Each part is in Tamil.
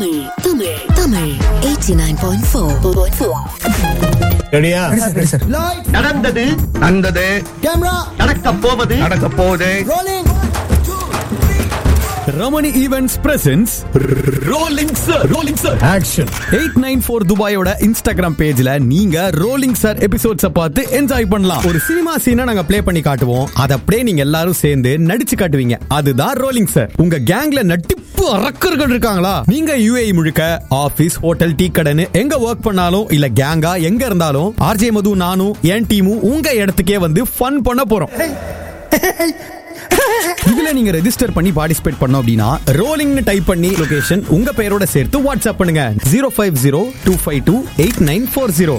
தமிழ் தமிழ் தமிழ் 89.4 ரெடியா நடந்தது நடந்தது நடக்க போவது நடக்க போகுது Ramani events presents rolling sir rolling sir action eight nine four துபாயோட இன்ஸ்டாகிராம் பேஜ்ல நீங்க ரோலிங் சார் எபிசோட்ஸ பார்த்து என்ஜாய் பண்ணலாம் ஒரு சினிமா சீனை நாங்க ப்ளே பண்ணி காட்டுவோம் அதை அப்படியே நீங்க எல்லாரும் சேர்ந்து நடிச்சு காட்டுவீங்க அதுதான் ரோலிங் சார் உங்க கேங்ல நட்டிப்பு அரக்கர்கள் இருக்காங்களா நீங்க யுஏஇ முழுக்க ஆபீஸ் ஹோட்டல் டீ கடைன்னு எங்க ஒர்க் பண்ணாலும் இல்ல கேங்கா எங்க இருந்தாலும் ஆர்ஜே மது நானும் என் டீமும் உங்க இடத்துக்கே வந்து ஃபன் பண்ண போறோம் இதுல நீங்க ரெஜிஸ்டர் பண்ணி பார்ட்டிசிபேட் பண்ணோம் அப்படின்னா ரோலிங்னு டைப் பண்ணி லொகேஷன் உங்க பெயரோட சேர்த்து வாட்ஸ்அப் பண்ணுங்க zero five zero two five two eight nine four zero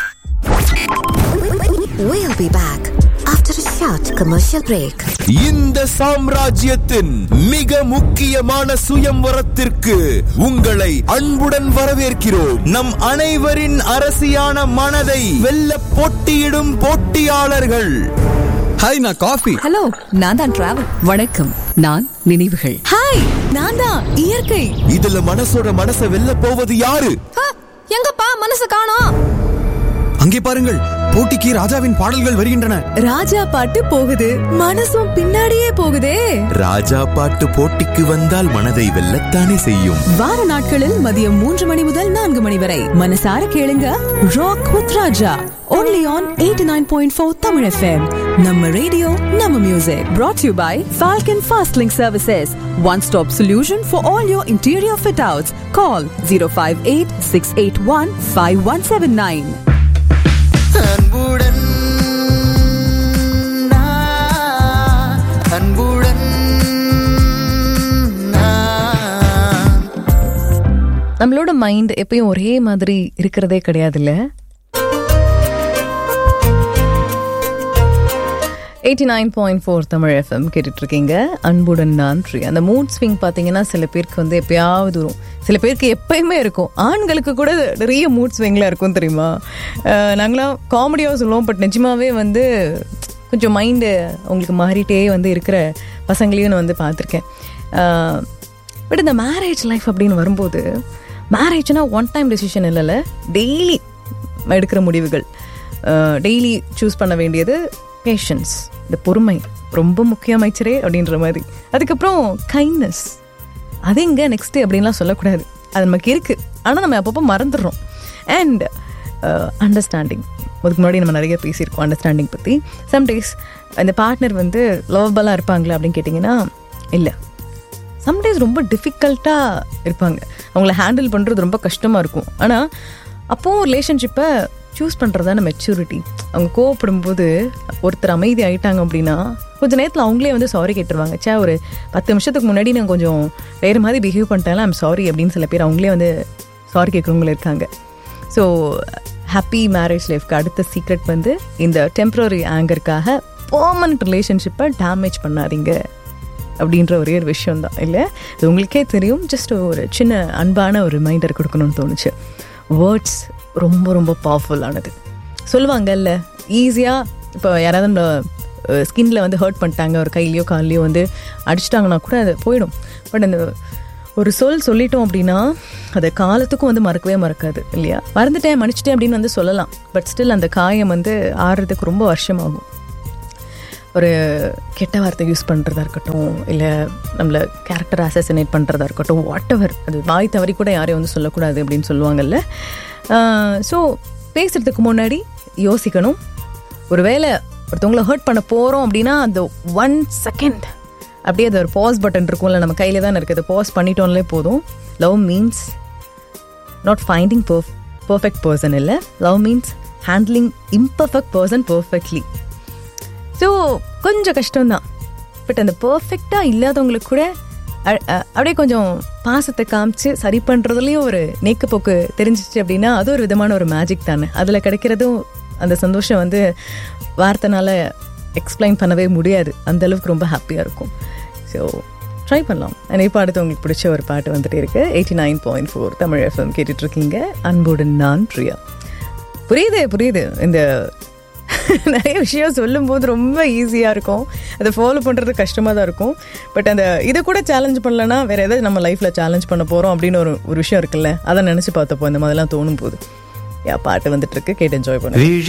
We'll be back after a short commercial break. இந்த சாம்ராஜ்யத்தின் மிக முக்கியமான சுயம்வரத்திற்கு உங்களை அன்புடன் வரவேற்கிறோம் நம் அனைவரின் அரசியான மனதை வெல்ல போட்டியிடும் போட்டியாளர்கள் ஹாய் நான் காஃபி ஹலோ நான் தான் டிராவல் வணக்கம் நான் நினைவுகள் ஹாய் நான் தான் இயற்கை இதுல மனசோட மனசை வெல்ல போவது யாரு ஹ, எங்கப்பா மனசு காணோம் அங்கே பாருங்கள் போட்டிக்கு ராஜாவின் பாடல்கள் வருகின்றன ராஜா பாட்டு போகுது மனசும் பின்னாடியே போகுதே ராஜா பாட்டு போட்டிக்கு வந்தால் மனதை வெல்லத்தானே செய்யும் வார நாட்களில் மதியம் மூன்று மணி முதல் நான்கு மணி வரை மனசார கேளுங்க rock with Raja only on 89.4 Tamil FM நம்ம ரேடியோ நம்ம music brought you by Falcon Fast Link Services one stop solution for all your interior fit outs call 058 681 5179 அன்புடன் நான், அன்புடன் நான். நம்மளோட மைண்ட் எப்பயும் ஒரே மாதிரி இருக்கிறதே கிடையாதுல்ல eighty nine point four Tamil FM கேட்டுட்டு இருக்கீங்க அன்புடன் நான் ஃப்ரீ அந்த மூட் ஸ்விங் பார்த்தீங்கன்னா சில பேருக்கு வந்து எப்பயாவது வரும் சில பேருக்கு எப்பயுமே இருக்கும் ஆண்களுக்கு கூட நிறைய மூட் ஸ்விங்கில் இருக்கும் தெரியுமா அஹ் நாங்களாம் காமெடியாக சொல்லுவோம் பட் நிஜமாவே வந்து கொஞ்சம் மைண்டு உங்களுக்கு மாறிட்டே வந்து இருக்கிற பசங்களையும் நான் வந்து பார்த்துருக்கேன் பட் இந்த மேரேஜ் லைஃப் அப்படின்னு வரும்போது மேரேஜ்னா ஒன் டைம் டெசிஷன் இல்லைல்ல டெய்லி எடுக்கிற முடிவுகள் டெய்லி சூஸ் பண்ண வேண்டியது பேஷன்ஸ் இந்த பொறுமை ரொம்ப முக்கிய அமைச்சரே அப்படின்ற மாதிரி அதுக்கப்புறம் கைண்ட்னஸ் அது எங்க நெக்ஸ்ட் அப்படின்லாம் சொல்லக்கூடாது அது நமக்கு இருக்கு ஆனால் நம்ம அப்பப்போ மறந்துடுறோம் அண்ட் அண்டர்ஸ்டாண்டிங் அதுக்கு முன்னாடி நம்ம நிறைய பேசியிருக்கோம் அண்டர்ஸ்டாண்டிங் பற்றி சம்டைஸ் அந்த பார்ட்னர் வந்து லவபலாக இருப்பாங்களா அப்படின்னு கேட்டிங்கன்னா இல்லை சம்டைம்ஸ் ரொம்ப டிஃபிகல்ட்டாக இருப்பாங்க அவங்கள ஹேண்டில் பண்ணுறது ரொம்ப கஷ்டமாக இருக்கும் ஆனால் அப்போது ரிலேஷன்ஷிப்பை சூஸ் பண்ணுறது தானே மெச்சூரிட்டி அவங்க கோவப்படும்போது ஒருத்தர் அமைதி ஆயிட்டாங்க அப்படின்னா கொஞ்ச நேரத்தில் அவங்களே வந்து சாரி கேட்டுருவாங்க சே ஒரு பத்து நிமிஷத்துக்கு முன்னாடி நான் கொஞ்சம் வேறு மாதிரி பிஹேவ் பண்ணிட்டேன் ஐம் சாரி அப்படின்னு சில பேர் அவங்களே வந்து சாரி கேட்குறவங்க இருக்காங்க ஸோ ஹாப்பி மேரேஜ் லைஃப்க்கு அடுத்த சீக்ரெட் வந்து இந்த டெம்பரரி ஆங்கருக்காக பர்மனண்ட் ரிலேஷன்ஷிப்பை டேமேஜ் பண்ணாதீங்க அப்படின்ற ஒரே ஒரு விஷயம் தான் இல்லை இது உங்களுக்கே தெரியும் ஜஸ்ட் ஒரு சின்ன அன்பான ஒரு ரிமைண்டர் கொடுக்கணும்னு தோணுச்சு வேர்ட்ஸ் ரொம்ப ரொம்ப பவர்ஃபுல்லானது சொல்லுவாங்கல்ல ஈஸியாக இப்போ யாராவது நம்ம ஸ்கின்ல வந்து ஹர்ட் பண்ணிட்டாங்க ஒரு கையிலையோ கால்லையோ வந்து அடிச்சிட்டாங்கன்னா கூட அது போயிடும் பட் அந்த ஒரு சொல் சொல்லிட்டோம் அப்படின்னா அதை காலத்துக்கும் வந்து மறக்கவே மறக்காது இல்லையா மறந்துட்டேன் மன்னிச்சிட்டேன் அப்படின்னு வந்து சொல்லலாம் பட் ஸ்டில் அந்த காயம் வந்து ஆறுறதுக்கு ரொம்ப வருஷமாகும் ஒரு கெட்ட வார்த்தை யூஸ் பண்ணுறதா இருக்கட்டும் இல்லை நம்மளை கேரக்டர் அசசினேட் பண்ணுறதா இருக்கட்டும் வாட் எவர் அது வாய் தவறி கூட யாரையும் வந்து சொல்லக்கூடாது அப்படின்னு சொல்லுவாங்கல்ல ஸோ பேசுகிறதுக்கு முன்னாடி யோசிக்கணும் ஒருவேளை ஒருத்தவங்கள ஹர்ட் பண்ண போகிறோம் அப்படின்னா அந்த ஒன் செகண்ட் அப்படியே அது ஒரு பாஸ் பட்டன் இருக்கும்ல நம்ம கையில் தான் இருக்குது பாஸ் பண்ணிட்டோம்லே போதும் love means not finding perf perfect person இல்லை love means handling imperfect person perfectly so கொஞ்சம் கஷ்டம்தான் பட் அந்த பர்ஃபெக்டாக இல்லாதவங்களுக்கு கூட அ- அ- அப்படியே கொஞ்சம் பாசத்தை காமிச்சு சரி பண்ணுறதுலேயும் ஒரு நேக்கப்போக்கு தெரிஞ்சிச்சு அப்படின்னா அது ஒரு விதமான ஒரு மேஜிக் தானே அதில் கிடைக்கிறதும் அந்த சந்தோஷம் வந்து வார்த்தைனால எக்ஸ்பிளைன் பண்ணவே முடியாது அந்த அளவுக்கு ரொம்ப ஹாப்பியாக இருக்கும் ஸோ ட்ரை பண்ணலாம் அண்ட் இப்போ அடுத்து உங்களுக்கு பிடிச்ச ஒரு பாட்டு வந்துட்டே இருக்கு eighty nine point four Tamil FM கேட்டுட்ருக்கீங்க அன்புடன் நான் பிரியா புரியுது புரியுது இந்த நிறைய விஷயம் சொல்லும்போது ரொம்ப ஈஸியாக இருக்கும் அதை ஃபாலோ பண்ணுறது கஷ்டமாக தான் இருக்கும் பட் அந்த இதை கூட சேலஞ்ச் பண்ணலன்னா வேற எதாவது நம்ம லைஃப்பில் சேலஞ்ச் பண்ண போகிறோம் அப்படின்னு ஒரு ஒரு விஷயம் இருக்குல்ல அதை நினச்சி பார்த்தப்போ இந்த மாதிரிலாம் தோணும் போது யா பாட்டு வந்துட்டு இருக்கு கேட்டு என்ஜாய் பண்ணுங்க